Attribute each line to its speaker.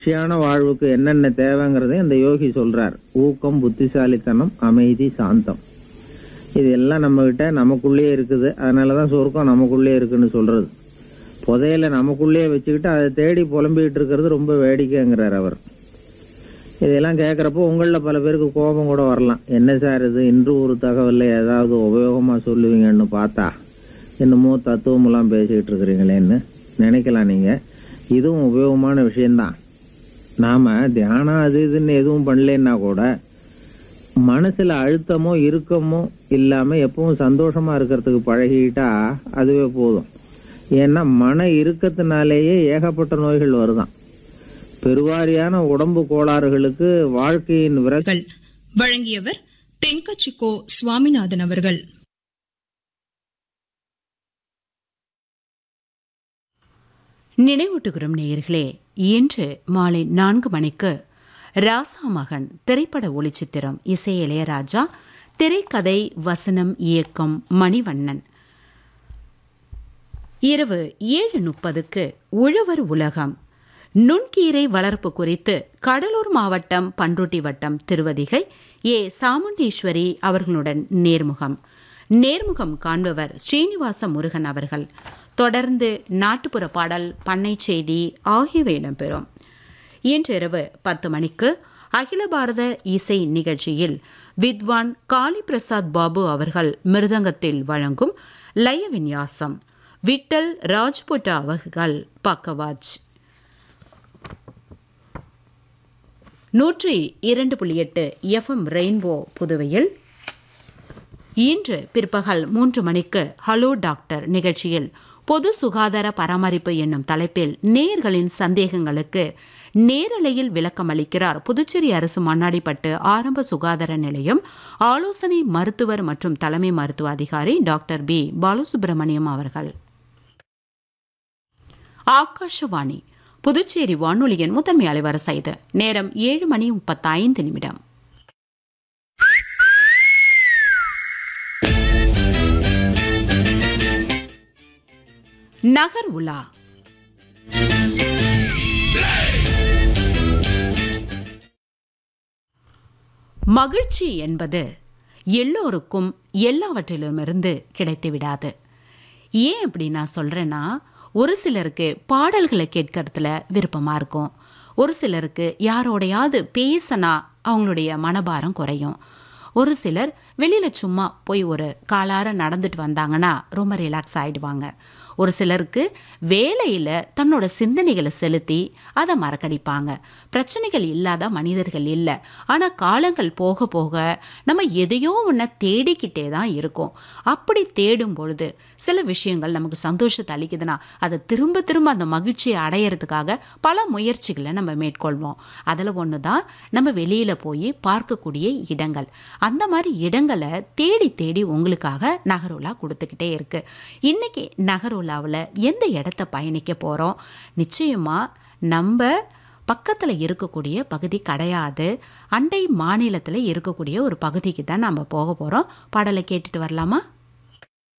Speaker 1: மகிழ்ச்சியான வாழ்வுக்கு என்னென்ன தேவைங்கிறதை இந்த யோகி சொல்றார் ஊக்கம் புத்திசாலித்தனம் அமைதி சாந்தம் இது எல்லாம் நம்ம கிட்ட நமக்குள்ளேயே இருக்குது அதனாலதான் சொர்க்கம் நமக்குள்ளே இருக்குன்னு சொல்றது புதையல நமக்குள்ளேயே வச்சுக்கிட்டு அதை தேடி புலம்பிக்கிட்டு இருக்கிறது ரொம்ப வேடிக்கைங்கிறார் அவர் இதெல்லாம் கேட்கறப்போ உங்கள பல பேருக்கு கோபம் கூட வரலாம் என்ன சார் இது இன்று ஒரு தகவல்ல ஏதாவது உபயோகமா சொல்லுவீங்கன்னு பார்த்தா என்னமோ தத்துவம் எல்லாம் பேசிக்கிட்டு இருக்கிறீங்களேன்னு நினைக்கலாம் நீங்க இதுவும் உபயோகமான விஷயம்தான் நாம தியானம் அது இதுன்னு எதுவும் பண்ணலன்னா கூட மனசுல அழுத்தமோ இறுக்கமோ இல்லாம எப்பவும் சந்தோஷமா இருக்கிறதுக்கு பழகிட்டா அதுவே போதும் ஏன்னா மன இறுக்கத்தினாலேயே ஏகப்பட்ட நோய்கள் வருதாம் பெருவாரியான உடம்பு கோளாறுகளுக்கு வாழ்க்கையின் விரல்
Speaker 2: அவர்கள் வழங்கியவர் தென்கச்சிக்கோ சுவாமிநாதன் அவர்கள்
Speaker 3: நினைவூட்டுகிறோம் நேயர்களே இன்று மாலை நான்கு மணிக்கு ராசா மகன் திரைப்பட ஒளிச்சித்திரம் இசை இளையராஜா திரைக்கதை வசனம் இயக்கம் மணிவண்ணன் இரவு ஏழு முப்பதுக்கு உழவர் உலகம் நுண்கீரை வளர்ப்பு குறித்து கடலூர் மாவட்டம் பன்ருட்டி வட்டம் திருவதிகை ஏ சாமுண்டீஸ்வரி அவர்களுடன் நேர்முகம் நேர்முகம் காண்பவர் ஸ்ரீனிவாச முருகன் அவர்கள் தொடர்ந்து நாட்டுப்புற பாடல் பண்ணை செய்தி ஆகியவை இடம்பெறும் இன்றிரவு பத்து மணிக்கு அகில பாரத இசை நிகழ்ச்சியில் வித்வான் காளி பிரசாத் பாபு அவர்கள் மிருதங்கத்தில் வழங்கும் லய விநியாசம் விட்டல் ராஜ்புட்டா அவர்கள் பக்கவாஜ் நூற்றி இரண்டு புள்ளி எட்டு எஃப்எம் ரெயின்போ புதுவையில் இன்று பிற்பகல் மூன்று மணிக்கு ஹலோ டாக்டர் நிகழ்ச்சியில் பொது சுகாதார பராமரிப்பு என்னும் தலைப்பில் நேயர்களின் சந்தேகங்களுக்கு நேரலையில் விளக்கமளிக்கிறார் புதுச்சேரி அரசு மண்ணாடிப்பட்டு ஆரம்ப சுகாதார நிலையம் ஆலோசனை மருத்துவர் மற்றும் தலைமை மருத்துவ அதிகாரி டாக்டர் பி பாலசுப்ரமணியம் அவர்கள் ஆகாஷவாணி புதுச்சேரி வானொலியின் முதன்மை அலைவரிசை இது நேரம் ஏழு மணி முப்பத்தைந்து நிமிடம் நகர் உலா மகிழ்ச்சி என்பது எல்லோருக்கும் எல்லாவற்றிலுமிருந்து கிடைத்து விடாது ஏன் அப்படி நான் சொல்கிறேன்னா ஒரு சிலருக்கு பாடல்களை கேட்கறதுல விருப்பமாக இருக்கும் ஒரு சிலருக்கு யாரோடையாவது பேசினா அவங்களுடைய மனபாரம் குறையும் ஒரு சிலர் வெளியில் சும்மா போய் ஒரு காலார நடந்துட்டு வந்தாங்கன்னா ரொம்ப ரிலாக்ஸ் ஆகிடுவாங்க ஒரு சிலருக்கு வேலையில் தன்னோட சிந்தனைகளை செலுத்தி அதை மறக்கடிப்பாங்க பிரச்சனைகள் இல்லாத மனிதர்கள் இல்லை ஆனால் காலங்கள் போக போக நம்ம எதையோ ஒன்றை தேடிக்கிட்டே தான் இருக்கோம் அப்படி தேடும் பொழுது சில விஷயங்கள் நமக்கு சந்தோஷத்தை அளிக்குதுன்னா அதை திரும்ப திரும்ப அந்த மகிழ்ச்சியை அடையிறதுக்காக பல முயற்சிகளை நம்ம மேற்கொள்வோம் அதில் ஒன்று தான் நம்ம வெளியில் போய் பார்க்கக்கூடிய இடங்கள் அந்த மாதிரி இடங்களை தேடி தேடி உங்களுக்காக நகரோலா கொடுத்துக்கிட்டே இருக்கு இன்னைக்கு நகரோலாவில் எந்த இடத்த பயணிக்க போகிறோம் நிச்சயமாக நம்ம பக்கத்தில் இருக்கக்கூடிய பகுதி கிடையாது அண்டை மாநிலத்தில் இருக்கக்கூடிய ஒரு பகுதிக்கு தான் நம்ம போக போகிறோம் பாடலை கேட்டுட்டு வரலாமா